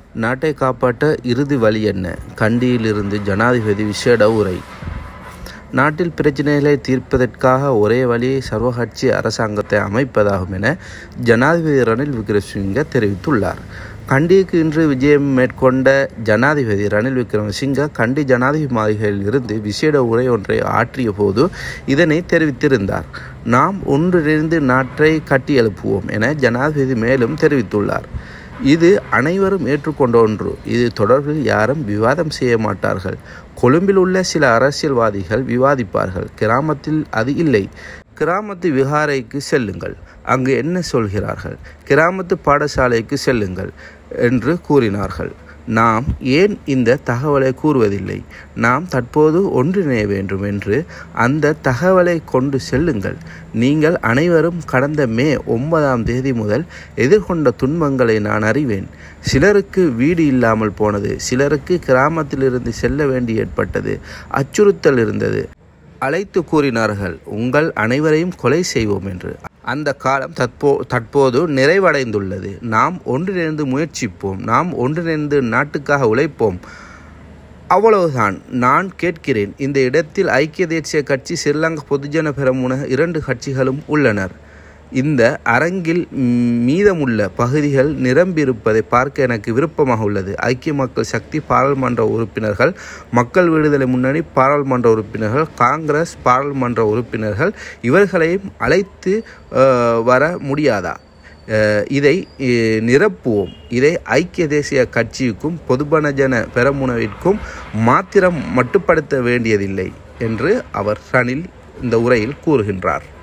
நாட்டை காப்பாற்ற இறுதி வழி என்ன கண்டியிலிருந்து ஜனாதிபதி விசேட உரை நாட்டில் பிரச்சினைகளை தீர்ப்பதற்காக ஒரே வழியை சர்வகட்சி அரசாங்கத்தை அமைப்பதாகும் என ஜனாதிபதி ரணில் விக்ரமசிங்க தெரிவித்துள்ளார் கண்டிக்கு இன்று விஜயம் மேற்கொண்ட ஜனாதிபதி ரணில் விக்ரமசிங்க கண்டி ஜனாதிபதி மாளிகையில் இருந்து விசேட உரை ஒன்றை ஆற்றிய போது இதனை தெரிவித்திருந்தார் நாம் ஒன்றிணைந்து நாட்டை கட்டியெழுப்புவோம் என ஜனாதிபதி மேலும் தெரிவித்துள்ளார் இது அனைவரும் ஏற்றுக்கொண்ட ஒன்று இது தொடர்பில் யாரும் விவாதம் செய்ய மாட்டார்கள் கொழும்பில் உள்ள சில அரசியல்வாதிகள் விவாதிப்பார்கள் கிராமத்தில் அது இல்லை கிராமத்து விகாரைக்கு செல்லுங்கள் அங்கு என்ன சொல்கிறார்கள் கிராமத்து பாடசாலைக்கு செல்லுங்கள் என்று கூறினார்கள் நாம் ஏன் இந்த தகவலை கூறுவதில்லை நாம் தற்போது ஒன்றிணைய வேண்டும் என்று அந்த தகவலை கொண்டு செல்லுங்கள் நீங்கள் அனைவரும் கடந்த மே ஒன்பதாம் தேதி முதல் எதிர்கொண்ட துன்பங்களை நான் அறிவேன் சிலருக்கு வீடு இல்லாமல் போனது சிலருக்கு கிராமத்திலிருந்து செல்ல வேண்டி ஏற்பட்டது அச்சுறுத்தல் இருந்தது அழைத்து கூறினார்கள் உங்கள் அனைவரையும் கொலை செய்வோம் என்று அந்த காலம் தற்போ தற்போது நிறைவடைந்துள்ளது நாம் ஒன்றிணைந்து முயற்சிப்போம் நாம் ஒன்றிணைந்து நாட்டுக்காக உழைப்போம் அவ்வளவுதான் நான் கேட்கிறேன் இந்த இடத்தில் ஐக்கிய தேசிய கட்சி ஸ்ரீலங்கா பொதுஜன பெரமுன இரண்டு கட்சிகளும் உள்ளனர் இந்த அரங்கில் மீதமுள்ள பகுதிகள் நிரம்பியிருப்பதை பார்க்க எனக்கு விருப்பமாக உள்ளது ஐக்கிய மக்கள் சக்தி பாராளுமன்ற உறுப்பினர்கள் மக்கள் விடுதலை முன்னணி பாராளுமன்ற உறுப்பினர்கள் காங்கிரஸ் பாராளுமன்ற உறுப்பினர்கள் இவர்களையும் அழைத்து வர முடியாதா இதை நிரப்புவோம் இதை ஐக்கிய தேசிய கட்சிக்கும் பொதுபனஜன பெரமுனவிற்கும் மாத்திரம் மட்டுப்படுத்த வேண்டியதில்லை என்று அவர் ரணில் இந்த உரையில் கூறுகின்றார்